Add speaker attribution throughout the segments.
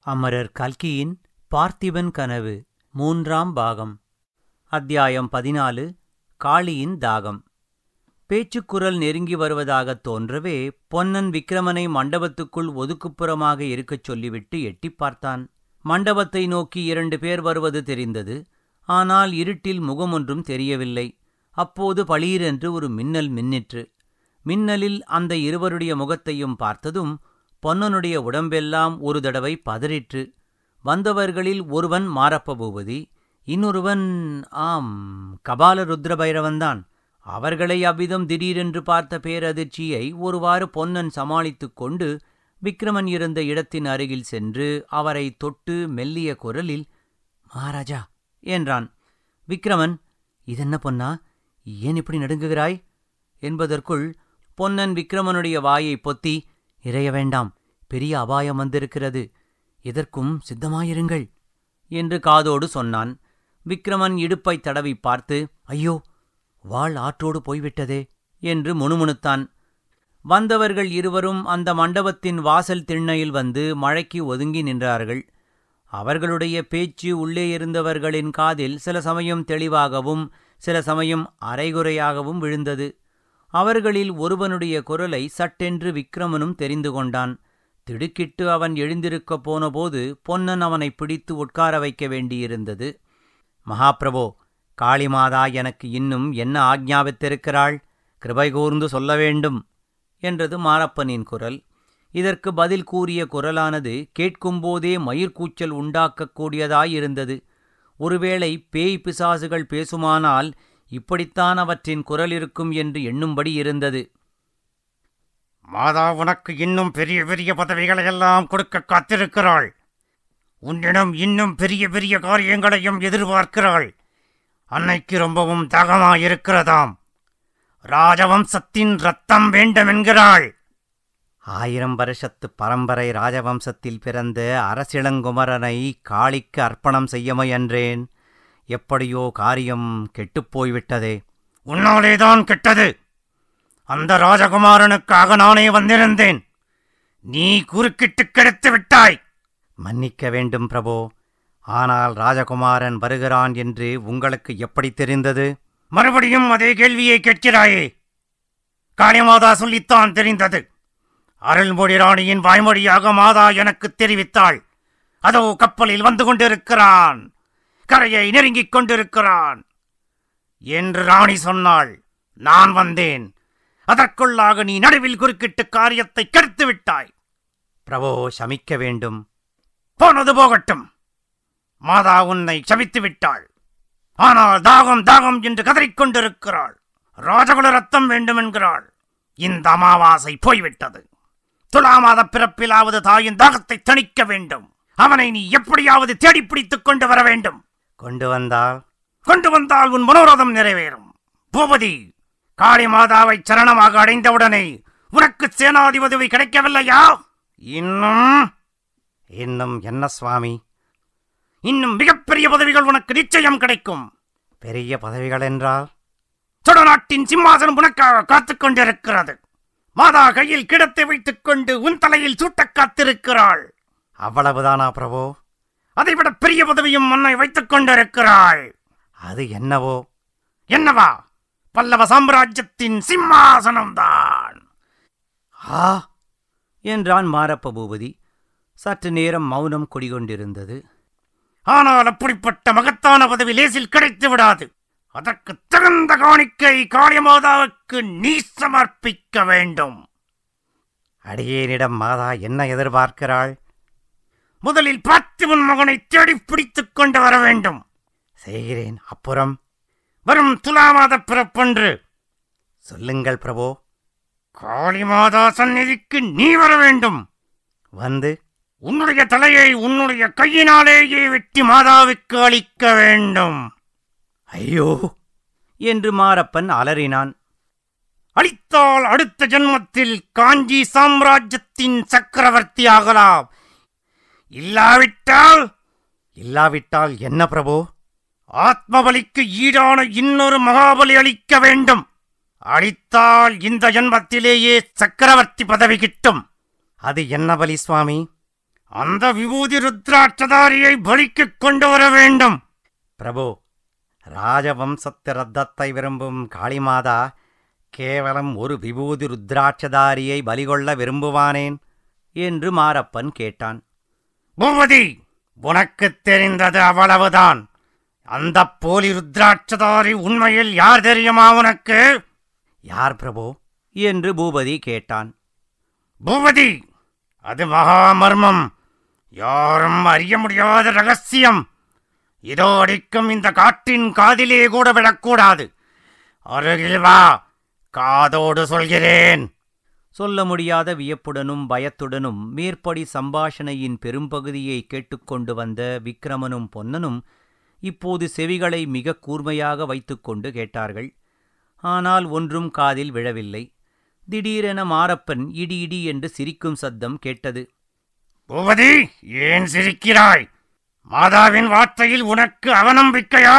Speaker 1: அமரர் கல்கியின் பார்த்திபன் கனவு மூன்றாம் பாகம் அத்தியாயம் பதினாலு காளியின் தாகம் பேச்சுக்குரல் நெருங்கி வருவதாகத் தோன்றவே பொன்னன் விக்கிரமனை மண்டபத்துக்குள் ஒதுக்குப்புறமாக இருக்கச் சொல்லிவிட்டு எட்டிப் பார்த்தான் மண்டபத்தை நோக்கி இரண்டு பேர் வருவது தெரிந்தது ஆனால் இருட்டில் முகமொன்றும் தெரியவில்லை அப்போது பளீரென்று ஒரு மின்னல் மின்னிற்று மின்னலில் அந்த இருவருடைய முகத்தையும் பார்த்ததும் பொன்னனுடைய உடம்பெல்லாம் ஒரு தடவை பதறிற்று வந்தவர்களில் ஒருவன் மாரப்ப பூபதி இன்னொருவன் ஆம் கபால ருத்ரபைரவன்தான் அவர்களை அவ்விதம் திடீரென்று பார்த்த பேரதிர்ச்சியை ஒருவாறு பொன்னன் சமாளித்துக் கொண்டு விக்ரமன் இருந்த இடத்தின் அருகில் சென்று அவரை தொட்டு மெல்லிய குரலில் மகாராஜா என்றான் விக்ரமன் இதென்ன பொன்னா ஏன் இப்படி நடுங்குகிறாய் என்பதற்குள் பொன்னன் விக்ரமனுடைய வாயை பொத்தி இறைய வேண்டாம் பெரிய அபாயம் வந்திருக்கிறது எதற்கும் சித்தமாயிருங்கள் என்று காதோடு சொன்னான் விக்ரமன் இடுப்பைத் தடவி பார்த்து ஐயோ வாள் ஆற்றோடு போய்விட்டதே என்று முணுமுணுத்தான் வந்தவர்கள் இருவரும் அந்த மண்டபத்தின் வாசல் திண்ணையில் வந்து மழைக்கு ஒதுங்கி நின்றார்கள் அவர்களுடைய பேச்சு உள்ளே இருந்தவர்களின் காதில் சில சமயம் தெளிவாகவும் சில சமயம் அரைகுறையாகவும் விழுந்தது அவர்களில் ஒருவனுடைய குரலை சட்டென்று விக்ரமனும் தெரிந்து கொண்டான் திடுக்கிட்டு அவன் எழுந்திருக்கப் போனபோது பொன்னன் அவனை பிடித்து உட்கார வைக்க வேண்டியிருந்தது மகாபிரபோ காளிமாதா எனக்கு இன்னும் என்ன ஆக்ஞாபித்திருக்கிறாள் கிருபை கூர்ந்து சொல்ல வேண்டும் என்றது மாரப்பனின் குரல் இதற்கு பதில் கூறிய குரலானது கேட்கும்போதே மயிர்கூச்சல் உண்டாக்கக்கூடியதாயிருந்தது ஒருவேளை பேய் பிசாசுகள் பேசுமானால் இப்படித்தான் அவற்றின் குரல் இருக்கும் என்று எண்ணும்படி இருந்தது
Speaker 2: மாதா உனக்கு இன்னும் பெரிய பெரிய பதவிகளை எல்லாம் கொடுக்க காத்திருக்கிறாள் உன்னிடம் இன்னும் பெரிய பெரிய காரியங்களையும் எதிர்பார்க்கிறாள் அன்னைக்கு ரொம்பவும் தாகமாயிருக்கிறதாம் ராஜவம்சத்தின் ரத்தம் வேண்டுமென்கிறாள்
Speaker 1: ஆயிரம் வருஷத்து பரம்பரை ராஜவம்சத்தில் பிறந்த அரசிளங்குமரனை காளிக்கு அர்ப்பணம் செய்ய முயன்றேன் எப்படியோ காரியம் கெட்டுப்போய்விட்டதே
Speaker 2: உன்னாலேதான் கெட்டது அந்த ராஜகுமாரனுக்காக நானே வந்திருந்தேன் நீ குறுக்கிட்டு கெடுத்து விட்டாய்
Speaker 1: மன்னிக்க வேண்டும் பிரபோ ஆனால் ராஜகுமாரன் வருகிறான் என்று உங்களுக்கு எப்படி தெரிந்தது
Speaker 2: மறுபடியும் அதே கேள்வியை கேட்கிறாயே காளிமாதா சொல்லித்தான் தெரிந்தது அருள்மொழி ராணியின் வாய்மொழியாக மாதா எனக்கு தெரிவித்தாள் அதோ கப்பலில் வந்து கொண்டிருக்கிறான் கரையை நெருங்கிக் கொண்டிருக்கிறான் என்று ராணி சொன்னாள் நான் வந்தேன் அதற்குள்ளாக நீ நடுவில் குறுக்கிட்டு காரியத்தை கெடுத்து விட்டாய்
Speaker 1: பிரபோ சமிக்க வேண்டும்
Speaker 2: போனது போகட்டும் மாதா உன்னை சபித்து விட்டாள் ஆனால் தாகம் தாகம் என்று கதறிக்கொண்டிருக்கிறாள் ராஜகுல ரத்தம் வேண்டும் என்கிறாள் இந்த அமாவாசை போய்விட்டது துலா மாத பிறப்பிலாவது தாயின் தாகத்தை தணிக்க வேண்டும் அவனை நீ எப்படியாவது தேடி பிடித்துக் கொண்டு வர வேண்டும்
Speaker 1: கொண்டு வந்தால்
Speaker 2: கொண்டு வந்தால் உன் மனோரதம் நிறைவேறும் பூபதி காளி மாதாவை சரணமாக அடைந்தவுடனே உனக்கு சேனாதிபதி கிடைக்கவில்லையா இன்னும்
Speaker 1: இன்னும் என்ன சுவாமி
Speaker 2: இன்னும் மிகப்பெரிய பதவிகள் உனக்கு நிச்சயம் கிடைக்கும்
Speaker 1: பெரிய பதவிகள் என்றால்
Speaker 2: நாட்டின் சிம்மாசனம் உனக்காக காத்துக் கொண்டிருக்கிறது மாதா கையில் கிடத்தை வைத்துக் கொண்டு உன் தலையில் சூட்டக் காத்திருக்கிறாள்
Speaker 1: அவ்வளவுதானா பிரபோ
Speaker 2: அதைவிட பெரிய பதவியும் உன்னை வைத்துக் கொண்டிருக்கிறாள்
Speaker 1: அது என்னவோ
Speaker 2: என்னவா பல்லவ சாம்ராஜ்யத்தின் சிம்மாசனம்தான்
Speaker 1: ஆ என்றான் மாரப்ப பூபதி சற்று நேரம் மௌனம் குடிகொண்டிருந்தது
Speaker 2: ஆனால் அப்படிப்பட்ட மகத்தான பதவி லேசில் கிடைத்து விடாது அதற்கு தகுந்த காணிக்கை காளிமாதாவுக்கு நீ சமர்ப்பிக்க வேண்டும்
Speaker 1: அடியேனிடம் மாதா என்ன எதிர்பார்க்கிறாள்
Speaker 2: முதலில் பார்த்திபன் மகனை தேடி பிடித்துக் கொண்டு வர வேண்டும்
Speaker 1: செய்கிறேன் அப்புறம்
Speaker 2: வரும் துலா மாத பிறப்பன்று
Speaker 1: சொல்லுங்கள் பிரபோ
Speaker 2: காளிமாதா சந்நிதிக்கு நீ வர வேண்டும்
Speaker 1: வந்து
Speaker 2: உன்னுடைய தலையை உன்னுடைய கையினாலேயே வெட்டி மாதாவுக்கு அளிக்க வேண்டும்
Speaker 1: ஐயோ என்று மாரப்பன் அலறினான்
Speaker 2: அளித்தால் அடுத்த ஜென்மத்தில் காஞ்சி சாம்ராஜ்யத்தின் சக்கரவர்த்தி ஆகலாம் இல்லாவிட்டால்
Speaker 1: இல்லாவிட்டால் என்ன பிரபோ
Speaker 2: ஆத்மபலிக்கு ஈடான இன்னொரு மகாபலி அளிக்க வேண்டும் அளித்தால் இந்த ஜென்மத்திலேயே சக்கரவர்த்தி பதவி கிட்டும்
Speaker 1: அது என்ன பலி சுவாமி
Speaker 2: அந்த விபூதி ருத்ராட்சதாரியை பலிக்குக் கொண்டு வர வேண்டும்
Speaker 3: பிரபு ராஜவம்சத்து ரத்தத்தை விரும்பும் காளிமாதா கேவலம் ஒரு விபூதி ருத்ராட்சதாரியை பலிகொள்ள விரும்புவானேன்
Speaker 1: என்று மாரப்பன் கேட்டான்
Speaker 2: பூபதி உனக்குத் தெரிந்தது அவ்வளவுதான் அந்த போலி ருத்ராட்சதாரி உண்மையில் யார் தெரியுமா உனக்கு
Speaker 3: யார் பிரபு
Speaker 1: என்று பூபதி கேட்டான்
Speaker 2: பூபதி அது மகா மர்மம் யாரும் அறிய முடியாத ரகசியம் இதோ அடிக்கும் இந்த காட்டின் காதிலே கூட விடக்கூடாது அருகில் வா காதோடு சொல்கிறேன்
Speaker 1: சொல்ல முடியாத வியப்புடனும் பயத்துடனும் மேற்படி சம்பாஷணையின் பெரும்பகுதியை கேட்டுக்கொண்டு வந்த விக்கிரமனும் பொன்னனும் இப்போது செவிகளை மிக கூர்மையாக வைத்துக்கொண்டு கேட்டார்கள் ஆனால் ஒன்றும் காதில் விழவில்லை திடீரென மாரப்பன் இடி இடி என்று சிரிக்கும் சத்தம் கேட்டது
Speaker 2: பூபதி ஏன் சிரிக்கிறாய் மாதாவின் வார்த்தையில் உனக்கு அவநம்பிக்கையா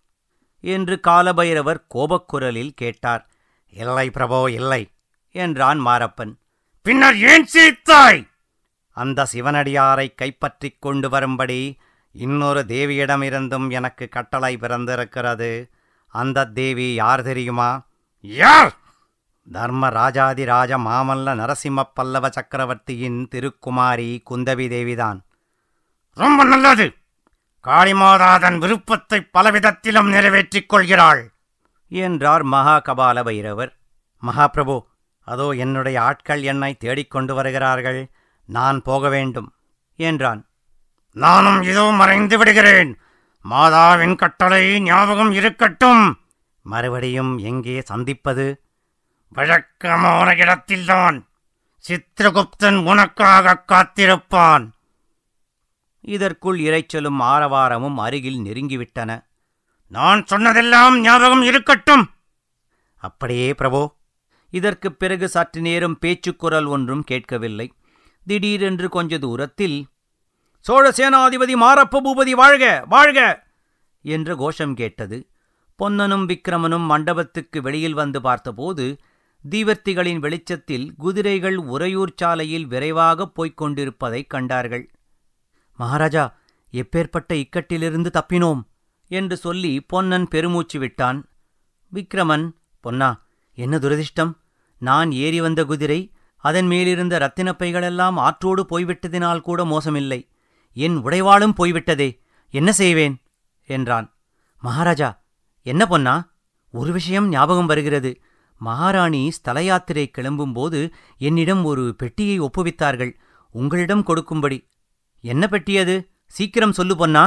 Speaker 1: என்று காலபைரவர் கோபக்குரலில் கேட்டார்
Speaker 3: இல்லை பிரபு இல்லை
Speaker 1: என்றான் மாரப்பன்
Speaker 2: பின்னர் ஏன் சிரித்தாய்
Speaker 3: அந்த சிவனடியாரை கைப்பற்றிக் கொண்டு வரும்படி இன்னொரு தேவியிடமிருந்தும் எனக்கு கட்டளை பிறந்திருக்கிறது அந்த தேவி யார் தெரியுமா
Speaker 2: யார்
Speaker 3: தர்ம ராஜாதிராஜ மாமல்ல நரசிம்ம பல்லவ சக்கரவர்த்தியின் திருக்குமாரி குந்தவி தேவிதான்
Speaker 2: ரொம்ப நல்லது காளிமாதா தன் விருப்பத்தை பலவிதத்திலும் நிறைவேற்றிக் கொள்கிறாள்
Speaker 1: என்றார் மகா கபால பைரவர்
Speaker 3: மகாபிரபு அதோ என்னுடைய ஆட்கள் என்னை தேடிக்கொண்டு வருகிறார்கள் நான் போக வேண்டும்
Speaker 1: என்றான்
Speaker 2: நானும் இதோ மறைந்து விடுகிறேன் மாதாவின் கட்டளை ஞாபகம் இருக்கட்டும்
Speaker 3: மறுபடியும் எங்கே சந்திப்பது
Speaker 2: வழக்கமான இடத்தில்தான் சித்திரகுப்தன் உனக்காக காத்திருப்பான்
Speaker 1: இதற்குள் இரைச்சலும் ஆரவாரமும் அருகில் நெருங்கிவிட்டன
Speaker 2: நான் சொன்னதெல்லாம் ஞாபகம் இருக்கட்டும்
Speaker 3: அப்படியே பிரபு
Speaker 1: இதற்குப் பிறகு சற்று நேரம் பேச்சுக்குரல் ஒன்றும் கேட்கவில்லை திடீரென்று கொஞ்ச தூரத்தில் சோழ சேனாதிபதி மாரப்ப பூபதி வாழ்க வாழ்க என்ற கோஷம் கேட்டது பொன்னனும் விக்கிரமனும் மண்டபத்துக்கு வெளியில் வந்து பார்த்தபோது தீவர்த்திகளின் வெளிச்சத்தில் குதிரைகள் உறையூர் சாலையில் விரைவாகப் போய்க் கொண்டிருப்பதைக் கண்டார்கள் மகாராஜா எப்பேற்பட்ட இக்கட்டிலிருந்து தப்பினோம் என்று சொல்லி பொன்னன் பெருமூச்சு விட்டான் விக்ரமன் பொன்னா என்ன துரதிர்ஷ்டம் நான் ஏறி வந்த குதிரை அதன் மேலிருந்த ரத்தினப் பைகளெல்லாம் ஆற்றோடு போய்விட்டதினால் கூட மோசமில்லை என் உடைவாளும் போய்விட்டதே என்ன செய்வேன் என்றான் மகாராஜா என்ன பொன்னா ஒரு விஷயம் ஞாபகம் வருகிறது மகாராணி ஸ்தல யாத்திரை கிளம்பும்போது என்னிடம் ஒரு பெட்டியை ஒப்புவித்தார்கள் உங்களிடம் கொடுக்கும்படி என்ன பெட்டியது சீக்கிரம் சொல்லு பொன்னா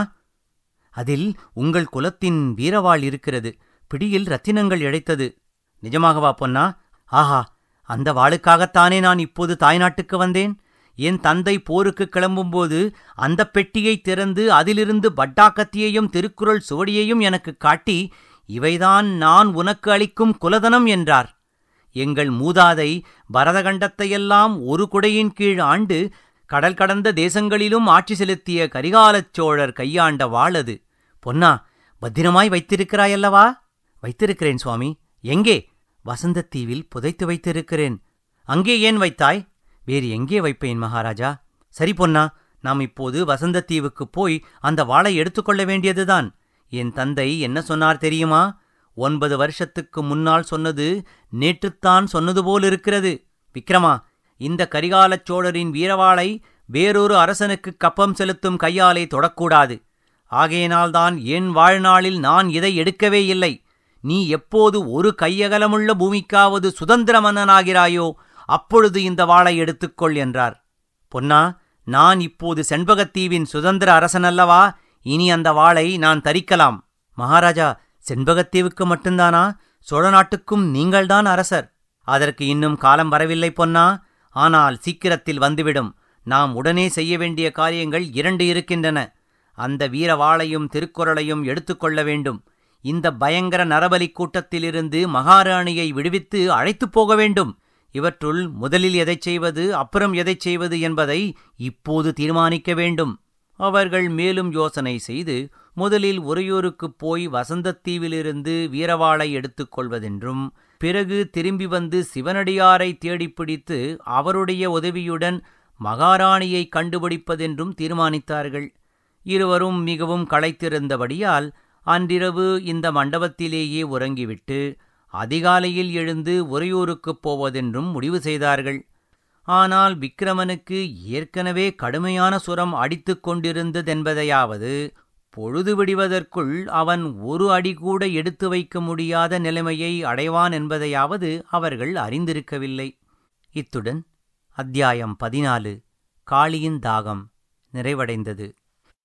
Speaker 1: அதில் உங்கள் குலத்தின் வீரவாள் இருக்கிறது பிடியில் ரத்தினங்கள் இழைத்தது நிஜமாகவா பொன்னா ஆஹா அந்த வாளுக்காகத்தானே நான் இப்போது தாய்நாட்டுக்கு வந்தேன் என் தந்தை போருக்கு கிளம்பும்போது அந்த பெட்டியை திறந்து அதிலிருந்து பட்டாக்கத்தியையும் திருக்குறள் சுவடியையும் எனக்குக் காட்டி இவைதான் நான் உனக்கு அளிக்கும் குலதனம் என்றார் எங்கள் மூதாதை பரதகண்டத்தையெல்லாம் ஒரு குடையின் கீழ் ஆண்டு கடல் கடந்த தேசங்களிலும் ஆட்சி செலுத்திய கரிகாலச் சோழர் கையாண்ட வாளது பொன்னா பத்திரமாய் வைத்திருக்கிறாயல்லவா வைத்திருக்கிறேன் சுவாமி எங்கே வசந்தத்தீவில் புதைத்து வைத்திருக்கிறேன் அங்கே ஏன் வைத்தாய் வேறு எங்கே வைப்பேன் மகாராஜா சரி பொன்னா நாம் இப்போது வசந்தத்தீவுக்குப் போய் அந்த வாளை எடுத்துக்கொள்ள வேண்டியதுதான் என் தந்தை என்ன சொன்னார் தெரியுமா ஒன்பது வருஷத்துக்கு முன்னால் சொன்னது நேற்றுத்தான் சொன்னது போல் இருக்கிறது விக்ரமா இந்த கரிகாலச் சோழரின் வீரவாளை வேறொரு அரசனுக்கு கப்பம் செலுத்தும் கையாலே தொடக்கூடாது ஆகையினால்தான் என் வாழ்நாளில் நான் இதை எடுக்கவே இல்லை நீ எப்போது ஒரு கையகலமுள்ள பூமிக்காவது சுதந்திர மன்னனாகிறாயோ அப்பொழுது இந்த வாளை எடுத்துக்கொள் என்றார் பொன்னா நான் இப்போது செண்பகத்தீவின் சுதந்திர அரசனல்லவா இனி அந்த வாளை நான் தரிக்கலாம் மகாராஜா செண்பகத்தீவுக்கு மட்டும்தானா சோழ நாட்டுக்கும் நீங்கள்தான் அரசர் அதற்கு இன்னும் காலம் வரவில்லை பொன்னா ஆனால் சீக்கிரத்தில் வந்துவிடும் நாம் உடனே செய்ய வேண்டிய காரியங்கள் இரண்டு இருக்கின்றன அந்த வீரவாளையும் திருக்குறளையும் எடுத்துக்கொள்ள வேண்டும் இந்த பயங்கர நரபலி கூட்டத்திலிருந்து மகாராணியை விடுவித்து அழைத்துப் போக வேண்டும் இவற்றுள் முதலில் எதைச் செய்வது அப்புறம் எதைச் செய்வது என்பதை இப்போது தீர்மானிக்க வேண்டும் அவர்கள் மேலும் யோசனை செய்து முதலில் உறையூருக்குப் போய் வசந்தத்தீவிலிருந்து வீரவாளை எடுத்துக் கொள்வதென்றும் பிறகு திரும்பி வந்து சிவனடியாரை தேடிப் பிடித்து அவருடைய உதவியுடன் மகாராணியை கண்டுபிடிப்பதென்றும் தீர்மானித்தார்கள் இருவரும் மிகவும் களைத்திருந்தபடியால் அன்றிரவு இந்த மண்டபத்திலேயே உறங்கிவிட்டு அதிகாலையில் எழுந்து உறையூருக்குப் போவதென்றும் முடிவு செய்தார்கள் ஆனால் விக்கிரமனுக்கு ஏற்கனவே கடுமையான சுரம் அடித்துக் கொண்டிருந்ததென்பதையாவது பொழுது விடிவதற்குள் அவன் ஒரு அடி கூட எடுத்து வைக்க முடியாத நிலைமையை அடைவான் என்பதையாவது அவர்கள் அறிந்திருக்கவில்லை இத்துடன் அத்தியாயம் பதினாலு காளியின் தாகம் நிறைவடைந்தது